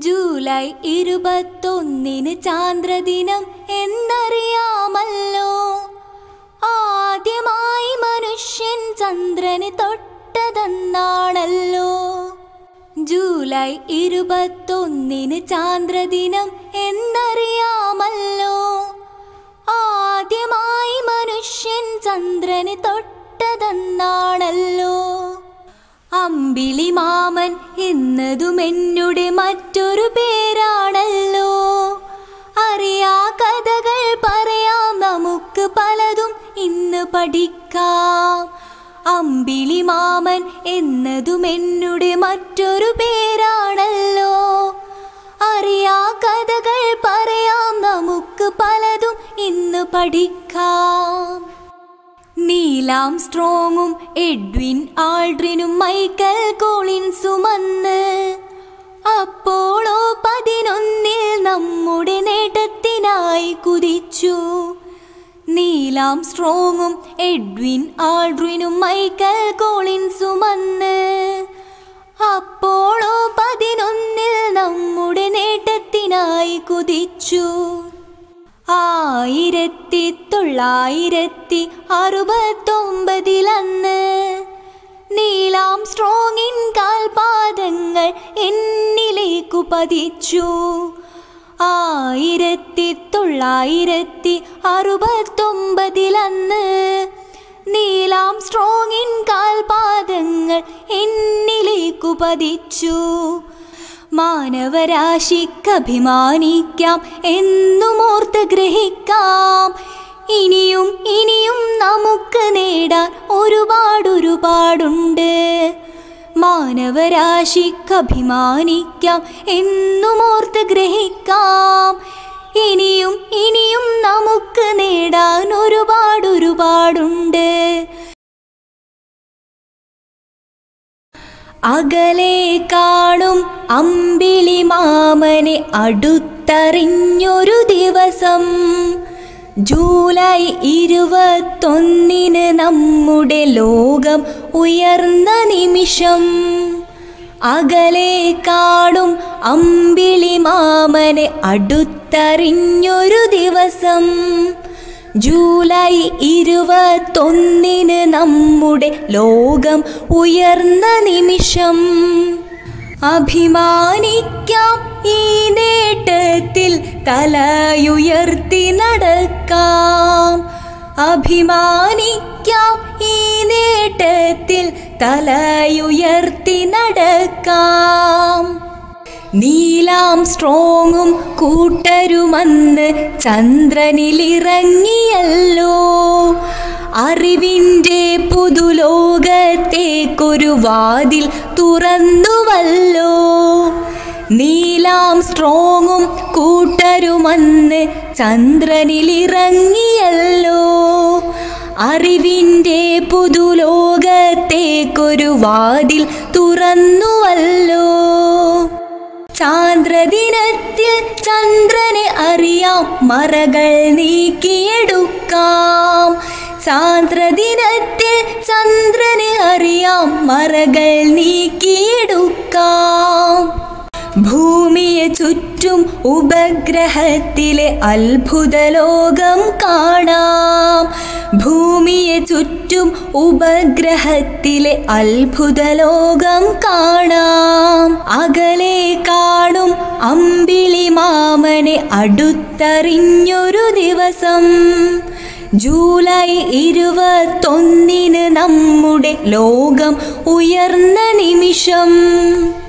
July ഇരുപത്തൊന്നിന് ചാന്ദ്രദിനം എന്നറിയാമല്ലോ ആദ്യമായി മനുഷ്യൻ ചന്ദ്രന് തൊട്ടതെന്നാണല്ലോ ജൂലൈ ഇരുപത്തൊന്നിന് ചാന്ദ്രദിനം എന്നറിയാമല്ലോ ആദ്യമായി മനുഷ്യൻ ചന്ദ്രന് തൊട്ടതെന്നാണല്ലോ അമ്പിളി മാമൻ എന്നതും എന്നുടെ മറ്റൊരു പേരാണല്ലോ അറിയാ കഥകൾ പറയാം നമുക്ക് പലതും ഇന്ന് പഠിക്കാം അമ്പിളി മാമൻ എന്നതും എന്നുടെ മറ്റൊരു പേരാണല്ലോ അറിയാ കഥകൾ പറയാം നമുക്ക് പലതും ഇന്ന് പഠിക്കാം നീലാം സ്ട്രോങ്ങും എഡ്വിൻ ആൾഡ്രിനും മൈക്കൽ കോളിൻസും അന്ന് അപ്പോളോ പതിനൊന്നിൽ നമ്മുടെ നേട്ടത്തിനായി കുതിച്ചു നീലാം സ്ട്രോങ്ങും എഡ്വിൻ ആൾഡ്രിനും മൈക്കൽ കോളിൻസും അന്ന് അപ്പോളോ പതിനൊന്നിൽ നമ്മുടെ നേട്ടത്തിനായി കുതിച്ചു ആയിരത്തി തൊള്ളായിരത്തി അറുപത്തൊമ്പതിലന്ന് നീലാം സ്ട്രോങ്ങിൻ കാൽപാദങ്ങൾ എന്നിലേക്കു പതിച്ചു ആയിരത്തി തൊള്ളായിരത്തി അറുപത്തൊമ്പതിലന്ന് നീലാം സ്ട്രോങ്ങിൻ കാൽപാദങ്ങൾ എന്നിലേക്കു പതിച്ചു മാനവരാശിക്കഭിമാനിക്കാം എന്നും ഓർത്ത് ഗ്രഹിക്കാം ഇനിയും ഇനിയും നമുക്ക് നേടാൻ ഒരുപാട് ഒരുപാടുണ്ട് മാനവരാശിക്കഭിമാനിക്കാം എന്നും ഓർത്ത് ഗ്രഹിക്കാം ഇനിയും ഇനിയും നമുക്ക് നേടാൻ ഒരുപാട് ഒരുപാടുണ്ട് അകലെ കാണും അമ്പിളി മാമനെ അടുത്തറിഞ്ഞൊരു ദിവസം ജൂലൈ ഇരുപത്തൊന്നിന് നമ്മുടെ ലോകം ഉയർന്ന നിമിഷം അകലെ കാണും അമ്പിളി മാമനെ അടുത്തറിഞ്ഞൊരു ദിവസം ജൂലൈ ഇരുപത്തൊന്നിന് നമ്മുടെ ലോകം ഉയർന്ന നിമിഷം അഭിമാനിക്കാം ഈ നേട്ടത്തിൽ തലയുയർത്തി നടക്കാം അഭിമാനിക്കാം ഈ നേട്ടത്തിൽ തലയുയർത്തി നടക്കാം നീലാം സ്ട്രോങ്ങും കൂട്ടരുമന്ന് ചന്ദ്രനിലിറങ്ങിയല്ലോ അറിവിൻ്റെ പുതുലോകത്തേക്കൊരു വാതിൽ തുറന്നുവല്ലോ നീലാം സ്ട്രോങ്ങും കൂട്ടരുമന്ന് ചന്ദ്രനിലിറങ്ങിയല്ലോ അറിവിൻ്റെ പുതുലോകത്തേക്കൊരു വാതിൽ തുറന്നുവല്ലോ ചാന്ദ്രദിനത്തിൽ ചന്ദ്രന് അറിയാം മറകൾ നീക്കിയെടുക്കാം ചാന്ദ്രദിനത്തിൽ ചന്ദ്രന് അറിയാം മറകൾ നീക്കിയെടുക്കാം ഭൂമിയെ ചുറ്റും ഉപഗ്രഹത്തിലെ അത്ഭുത ലോകം കാണാം ഭൂമിയെ ചുറ്റും ഉപഗ്രഹത്തിലെ അത്ഭുത ലോകം കാണാം അകലെ കാണും അമ്പിളി മാമനെ അടുത്തറിഞ്ഞൊരു ദിവസം ജൂലൈ ഇരുപത്തൊന്നിന് നമ്മുടെ ലോകം ഉയർന്ന നിമിഷം